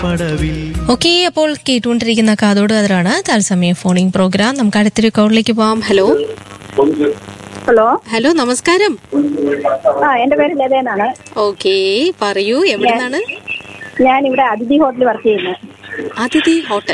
പടവിൽ okay അപ്പോൾ കേട്ടുകൊണ്ടിരിക്കുന്ന കാതോട് കതറാണ് തത്സമയ ഫോണിംഗ് പ്രോഗ്രാം നമുക്ക് അടുത്തൊരു കോളിലേക്ക് പോവാം ഹലോ ഹലോ ഹലോ നമസ്കാരം ആ എന്റെ പേര് ലത എന്നാണ് ഓക്കെ പറയൂ എവിടെ നിന്നാണ് ഞാൻ ഇവിടെ അതിഥി ഹോട്ടലിൽ വർക്ക് ചെയ്യുന്നു അതിഥി ഹോട്ടൽ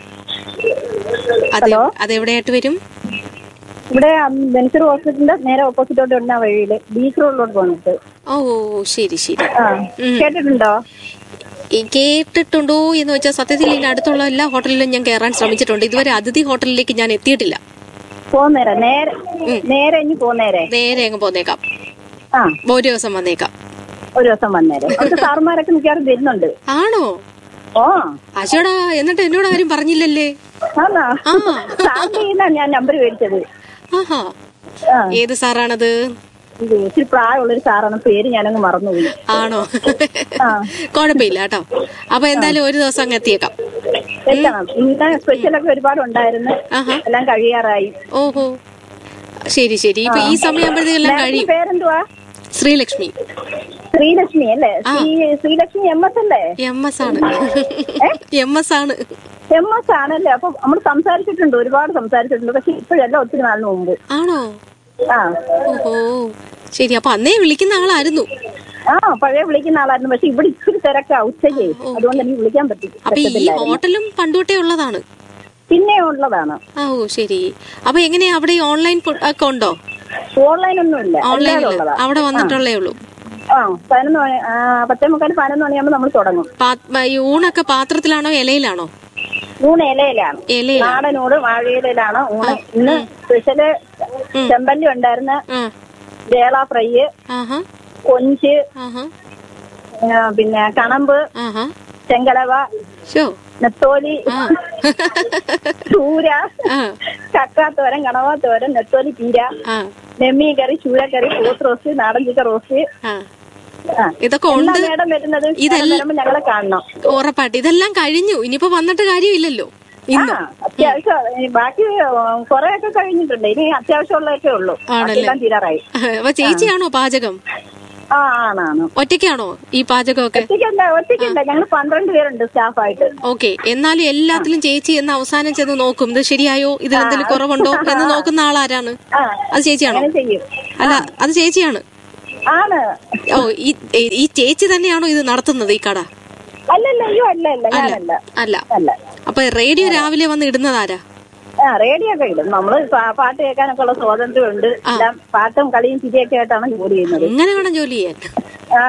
അതെ ഹലോ? അതെവിടെയായിട്ട് വരും ഇവിടെ ബെൻസർ ഹോസ്പിറ്റലിന്റെ നേരെ ഓപ്പോസിറ്റോട്ട് വരുന്ന വഴിയില് ബീച്ച് റോഡിലോട്ട് പോന്നിട്ട് ഓ ശരി ശരി ആ ഉം. കേട്ടിട്ടുണ്ടോ ഈ കേട്ടിട്ടുണ്ടോ എന്ന് വെച്ചാൽ സത്യത്തിൽ ഇതിന്റെ അടുത്തുള്ള എല്ലാ ഹോട്ടലിലും ഞാൻ കയറാൻ ശ്രമിച്ചിട്ടുണ്ട് ഇതുവരെ അതിഥി ഹോട്ടലിലേക്ക് ഞാൻ എത്തിയിട്ടില്ല പോന്നേരം നേരെ നേരെ ഇനി പോന്നേരെ നേരെ അങ്ങ് പോന്നേക്കാം ആ ഒരു ദിവസം വന്നേക്കാം ഒരു ദിവസം വന്നേരെ അവിടുത്തെ സാറുമാരൊക്കെ മിക്കവാറും വരുന്നുണ്ട് ആണോ ഓ അശോടാ എന്നിട്ട് എന്നോട് ആരും പറഞ്ഞില്ലല്ലേ ആണോ ആ. സാറിന്റെ കയ്യിലാണ് ഞാൻ നമ്പർ മേടിച്ചത് ആഹാ ആ ഏത് സാറാണത് ഇത് ഇച്ചിരി പ്രായമുള്ളൊരു സാറാണ് പേര് ഞാനങ്ങ് മറന്നുപോയി ആണോ ആ. കുഴപ്പമില്ല കേട്ടോ അപ്പൊ എന്തായാലും ഒരു ദിവസം അങ്ങ് എത്തിയേക്കാം എത്തണം ഇന്ന് സ്പെഷ്യലൊക്കെ ഒരുപാട് ഉണ്ടായിരുന്നു ആഹാ എല്ലാം കഴിയാറായി ഓഹോ ശരി ശരി ഇപ്പൊ ഈ സമയമാകുമ്പോഴത്തേക്കും എല്ലാം മാഡത്തിന്റെ കഴിയും പേരെന്തുവാ ശ്രീലക്ഷ്മി ശ്രീലക്ഷ്മി അല്ലേ ശ്രീ- ശ്രീലക്ഷ്മി എം എസ് അല്ലേ എം എസ് ആണ് എം എസ് ആണ് എം എസ് ആണല്ലേ അപ്പൊ നമ്മൾ സംസാരിച്ചിട്ടുണ്ട് ഒരുപാട് സംസാരിച്ചിട്ടുണ്ട് പക്ഷെ ഇപ്പോഴല്ല ഒത്തിരി നാളിന് മുമ്പ് ആണോ ആ ഓഹോ ശരി അപ്പൊ അന്നേ വിളിക്കുന്ന ആളായിരുന്നു ആ പഴയ വിളിക്കുന്ന ആളായിരുന്നു പക്ഷെ ഇവിടെ ഇച്ചിരി തിരക്കാ ഉച്ചയ്ക്ക് അതുകൊണ്ട് എനിക്ക് വിളിക്കാൻ പറ്റി അപ്പൊ ഈ പറ്റത്തില്ലായിരുന്നു. ഹോട്ടലും പണ്ടുതൊട്ടേ ഉള്ളതാണ് പിന്നെ ഉള്ളതാണ് ആ ഓ ശരി അപ്പൊ എങ്ങനെയാ അവിടെ ഈ ഓൺലൈൻ ഒക്കെ ഉണ്ടോ ഓൺലൈൻ ഒന്നുമില്ല ഓൺലൈൻ അല്ലാതെ ഉള്ളതാ അവിടെ വന്നിട്ടുള്ളേ ഉള്ളൂ ആ പതിനൊന്ന് മണി ആ, പത്തേ മുക്കാൽ പതിനൊന്ന് മണിയാകുമ്പോൾ നമ്മൾ തുടങ്ങും പാ- ഈ ഊണൊക്കെ പാത്രത്തിലാണോ ഇലയിലാണോ ഊണ് ഇലയിലാണ് ഇലയിലാണ് നാടനൂട് വാഴയിലാണ് ഊണ് ഇന്ന് സ്പെഷ്യല് ചെമ്പല്ലി ഉണ്ടായിരുന്ന ആ വേള ഫ്രൈ ആഹാ കൊഞ്ച് ആഹാ ആ, പിന്നെ കണമ്പ് ആഹാ ചെങ്കലവ ഷോ നെത്തോലി ആ ചൂര ആ കക്കാത്തോരൻ കണവാത്തോരൻ നെത്തോലി പീര ആ നെമ്മീ കറി ചൂരക്കറി പോത്ത് റോസ്റ്റ് നാടൻ ചിക്കൻ റോസ്റ്റ് ആ ആ. ഇതൊക്കെ എല്ലാ ഉണ്ട് മേഡം വരുന്നത് ഇതെല്ലാം- മേഡം വരുമ്പോ ഞങ്ങളെ കാണണം ഉറപ്പായിട്ട് ഇതെല്ലാം കഴിഞ്ഞു ഇനിയിപ്പോ വന്നിട്ട് കാര്യമില്ലല്ലോ ആ ഇന്ന് അത്യാവശ്യം ഈ ബാക്കി കുറെ ഒക്കെ കഴിഞ്ഞിട്ടുണ്ട് ഇനി അത്യാവശ്യമുള്ളതൊക്കെ ഉള്ളൂ ആണല്ലേ? ബാക്കിയെല്ലാം തീരാറായി അപ്പൊ ചേച്ചിയാണോ പാചകം ആ ആണാണ് ഒറ്റയ്ക്കാണോ ഈ പാചകമൊക്കെ ഒറ്റയ്ക്കല്ല ഒറ്റയ്ക്കല്ല ഞങ്ങൾ പന്ത്രണ്ട് പേരുണ്ട് സ്റ്റാഫായിട്ട് ഓക്കെ എന്നാലും എല്ലാത്തിലും ചേച്ചി എന്ന് അവസാനം ചെന്ന് നോക്കും ഇത് ശരിയായോ ഇതിൽ എന്തെങ്കിലും കുറവുണ്ടോ എന്ന് നോക്കുന്ന ആളാരാണ് ആ അത് ചേച്ചിയാണോ അങ്ങനെ ചെയ്യും അല്ല അത് ചേച്ചിയാണ് ആണ് ഓ ഈ ഈ ചേച്ചി തന്നെയാണോ ഇത് നടത്തുന്നത് ഈ കട അല്ലല്ല അയ്യോ അല്ല അല്ല ഞാനല്ല അല്ല അല്ല അപ്പൊ റേഡിയോ രാവിലെ വന്ന് ഇടുന്നതാരാ ആ റേഡിയോ ഒക്കെ ഇടും നമ്മള് പാ- പാട്ട് കേൾക്കാനൊക്കെ ഉള്ള സ്വാതന്ത്ര്യം ഉണ്ട് എല്ലാം പാട്ടും കളിയും ചിരിയൊക്കെ ആയിട്ടാണ് ജോലി ചെയ്യുന്നത് എങ്ങനെ വേണം ജോലി ചെയ്യാൻ ആ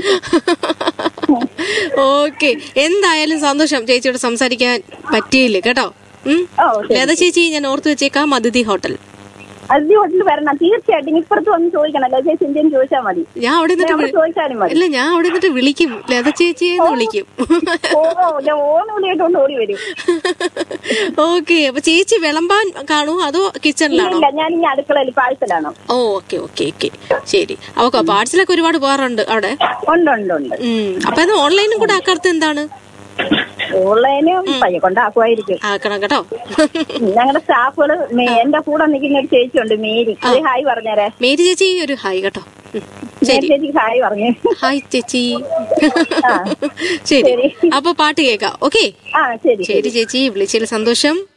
ഓക്കെ എന്തായാലും സന്തോഷം ചേച്ചിയോട് സംസാരിക്കാൻ പറ്റിയില്ല കേട്ടോ ഉം. ഓ ശരി ലത ചേച്ചി ഞാൻ ഓർത്തു വെച്ചേക്കാം അതിഥി ഹോട്ടൽ അതിഥി ഹോട്ടലിൽ വരണം തീർച്ചയായിട്ടും ഇപ്പുറത്ത് വന്ന് ചോദിക്കണം അല്ലെ ചേച്ചി ഇന്ത്യൻ ചോദിച്ചാൽ മതി ഞാൻ അവിടെ നിന്നിട്ട് അവിടെ വിളി- ചോദിച്ചാലും മതി ഇല്ല ഞാൻ അവിടെ നിന്നിട്ട് വിളിക്കും ലത ചേച്ചിയെ എന്ന് വിളിക്കും ഓ ഞാൻ ഓണം വിളിയായിട്ടോണ്ട് ഓടി വരും ഓക്കെ അപ്പൊ ചേച്ചി വിളമ്പാൻ കാണൂ അതോ കിച്ചണിലാണോ ഇല്ല ഞാൻ ഈ അടുക്കളയിൽ പാഴ്സലാണ് ഓ ഓക്കെ ഓക്കെ ഓക്കെ ശരി അവക്ക് പാർസലൊക്കെ ഒരുപാട് പോകാറുണ്ട് അവിടെ ഉണ്ട് ഉണ്ട് ഉണ്ട് ഉം അപ്പൊ അത് ഓൺലൈനും കൂടെ ആക്കാത്ത എന്താണ് ഓൺലൈനും പയ്യെ കൊണ്ടാക്കുമായിരിക്കും ആക്കണം കേട്ടോ ഞങ്ങളുടെ സ്റ്റാഫുകൾ എന്റെ കൂടെ നിൽക്കുന്ന ഒരു ചേച്ചിയുണ്ട് മേരി ഒരു ഹായ് പറഞ്ഞേരെ മേരി ചേച്ചി ഒരു ഹായ് കേട്ടോ ഉം. മേരി ശരി ചേച്ചിക്ക് ഹായ് പറഞ്ഞു ഹായ് ചേച്ചി ആ. ശരി ശരി. അപ്പൊ പാട്ട് കേൾക്കാം ഓക്കെ ആ ശരി ശരി ചേച്ചി വിളിച്ചതിൽ സന്തോഷം